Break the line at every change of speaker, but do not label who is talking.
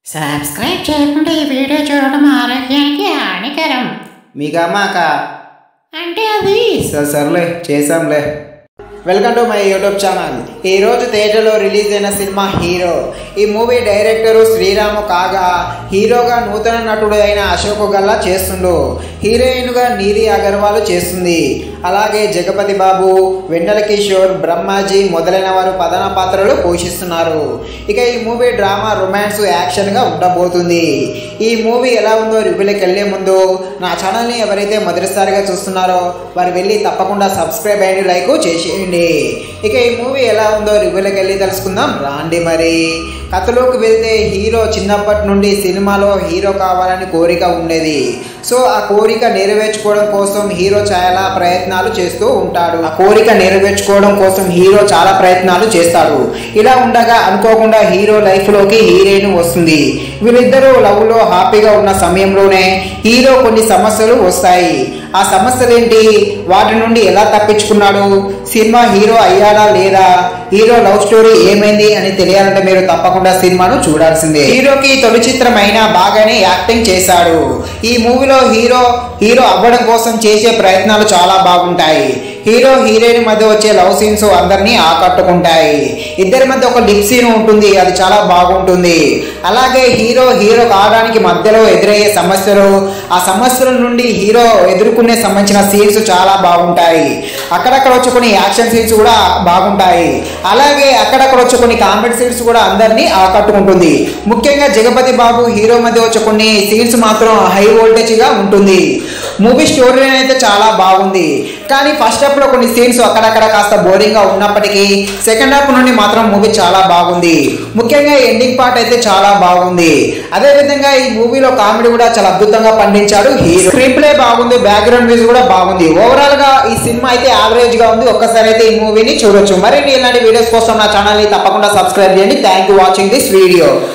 subscribe చేయకుండా ఈ video చూడడం ఆరోగ్యానికి హానికరం
మీకా మాక
అంటే అది
సరే సర్లే చేసాంలే welcome to my YouTube channel ఈ రోజు థియేటర్లో రిలీజ్ అయిన సినిమా హీరో ఈ మూవీ డైరెక్టరు శ్రీరాము కాగా హీరోగా నూతన నటుడు అయిన అశోక్ గల్లా చేస్తుండు హీరోయిన్గా నీరి అగర్వాల్ చేస్తుంది అలాగే జగపతి బాబు వెన్నెల కిషోర్ బ్రహ్మాజీ మొదలైన వారు ప్రధాన పాత్రలు పోషిస్తున్నారు ఇక ఈ మూవీ డ్రామా రొమాన్స్ యాక్షన్గా ఉండబోతుంది ఈ మూవీ ఎలా ఉందో రివ్యూలోకి వెళ్ళే ముందు నా ఛానల్ని ఎవరైతే మొదటిసారిగా చూస్తున్నారో వారు వెళ్ళి తప్పకుండా సబ్స్క్రైబ్ అయ్యండి లైక్ చేసేయండి ఇక ఈ మూవీ ఎలా ఉందో రివ్యూలోకి వెళ్ళి తెలుసుకుందాం రాండి మరి కథలోకి వెళ్తే హీరో చిన్నప్పటి నుండి సినిమాలో హీరో కావాలని కోరిక ఉండేది సో ఆ కోరిక నెరవేర్చుకోవడం కోసం హీరో చాలా ప్రయత్నాలు చేస్తూ ఉంటాడు ఆ కోరిక నెరవేర్చుకోవడం కోసం హీరో చాలా ప్రయత్నాలు చేస్తాడు ఇలా ఉండగా అనుకోకుండా హీరో లైఫ్ లోకి హీరోయిన్ వస్తుంది వీళ్ళిద్దరూ లవ్ లో హ్యాపీగా ఉన్న సమయంలోనే హీరో కొన్ని సమస్యలు వస్తాయి ఆ సమస్యలు ఏంటి వాటి నుండి ఎలా తప్పించుకున్నాడు సినిమా హీరో అయ్యాడా లేదా హీరో లవ్ స్టోరీ ఏమైంది అని తెలియాలంటే మీరు తప్పకుండా సినిమాను చూడాల్సిందే హీరోకి తొలి చిత్రం అయినా బాగానే యాక్టింగ్ చేశాడు ఈ మూవీలో హీరో హీరో అవ్వడం కోసం చేసే ప్రయత్నాలు చాలా బాగుంటాయి హీరో హీరోయిన్ మధ్య వచ్చే లవ్ సీన్స్ అందరినీ ఆకట్టుకుంటాయి ఇద్దరి మధ్య ఒక లిప్ సీన్ ఉంటుంది అది చాలా బాగుంటుంది అలాగే హీరో హీరో కావడానికి మధ్యలో ఎదురయ్యే సమస్యలు ఆ సమస్యల నుండి హీరో ఎదుర్కొనే సంబంధించిన సీన్స్ చాలా బాగుంటాయి అక్కడక్కడ వచ్చే కొన్ని యాక్షన్ సీన్స్ కూడా బాగుంటాయి అలాగే అక్కడక్కడ వచ్చే కొన్ని కామెడీ సీన్స్ కూడా అందరినీ ఆకట్టుకుంటుంది ముఖ్యంగా జగపతి బాబు హీరో మధ్య వచ్చే కొన్ని సీన్స్ మాత్రం హై వోల్టేజ్ గా ఉంటుంది మూవీ స్టోరీ అయితే చాలా బాగుంది కానీ ఫస్ట్ హాఫ్ లో కొన్ని సీన్స్ అక్కడక్కడ కాస్త బోరింగ్ గా ఉన్నప్పటికీ సెకండ్ హాఫ్ నుండి మాత్రం మూవీ చాలా బాగుంది ముఖ్యంగా ఎండింగ్ పార్ట్ అయితే చాలా బాగుంది అదే విధంగా ఈ మూవీలో కామెడీ కూడా చాలా అద్భుతంగా పండించాడు హీరో స్క్రీన్ ప్లే బాగుంది బ్యాక్గ్రౌండ్ మ్యూజిక్ కూడా బాగుంది ఓవరాల్ గా ఈ సినిమా అయితే యావరేజ్ గా ఉంది ఒక్కసారి అయితే ఈ మూవీని చూడొచ్చు మరిన్ని ఇలాంటి వీడియోస్ కోసం నా ఛానల్ ని తప్పకుండా సబ్స్క్రైబ్ చేయండి thank you watching this video